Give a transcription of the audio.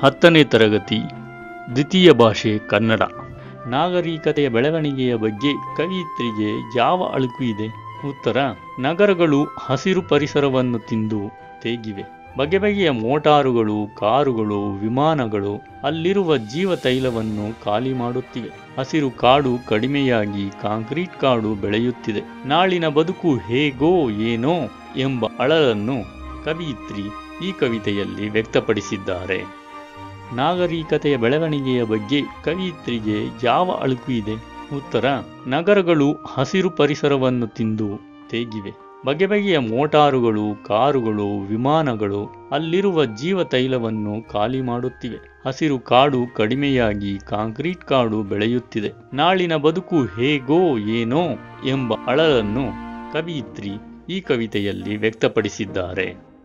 ಹತ್ತನೇ ತರಗತಿ ದ್ವಿತೀಯ ಭಾಷೆ ಕನ್ನಡ ನಾಗರಿಕತೆಯ ಬೆಳವಣಿಗೆಯ ಬಗ್ಗೆ ಕವಿಯಿತ್ರಿಗೆ ಯಾವ ಅಳುಕು ಇದೆ ಉತ್ತರ ನಗರಗಳು ಹಸಿರು ಪರಿಸರವನ್ನು ತಿಂದು ತೇಗಿವೆ ಬಗೆ ಬಗೆಯ ಮೋಟಾರುಗಳು ಕಾರುಗಳು ವಿಮಾನಗಳು ಅಲ್ಲಿರುವ ಜೀವ ತೈಲವನ್ನು ಖಾಲಿ ಮಾಡುತ್ತಿವೆ ಹಸಿರು ಕಾಡು ಕಡಿಮೆಯಾಗಿ ಕಾಂಕ್ರೀಟ್ ಕಾಡು ಬೆಳೆಯುತ್ತಿದೆ ನಾಳಿನ ಬದುಕು ಹೇಗೋ ಏನೋ ಎಂಬ ಅಳಲನ್ನು ಕವಿಯಿತ್ರಿ ಈ ಕವಿತೆಯಲ್ಲಿ ವ್ಯಕ್ತಪಡಿಸಿದ್ದಾರೆ ನಾಗರಿಕತೆಯ ಬೆಳವಣಿಗೆಯ ಬಗ್ಗೆ ಕವಿಯಿತ್ರಿಗೆ ಯಾವ ಅಳುಕು ಇದೆ ಉತ್ತರ ನಗರಗಳು ಹಸಿರು ಪರಿಸರವನ್ನು ತಿಂದು ತೇಗಿವೆ ಬಗೆ ಬಗೆಯ ಮೋಟಾರುಗಳು ಕಾರುಗಳು ವಿಮಾನಗಳು ಅಲ್ಲಿರುವ ಜೀವ ತೈಲವನ್ನು ಖಾಲಿ ಮಾಡುತ್ತಿವೆ ಹಸಿರು ಕಾಡು ಕಡಿಮೆಯಾಗಿ ಕಾಂಕ್ರೀಟ್ ಕಾಡು ಬೆಳೆಯುತ್ತಿದೆ ನಾಳಿನ ಬದುಕು ಹೇಗೋ ಏನೋ ಎಂಬ ಅಳಲನ್ನು ಕವಿಯಿತ್ರಿ ಈ ಕವಿತೆಯಲ್ಲಿ ವ್ಯಕ್ತಪಡಿಸಿದ್ದಾರೆ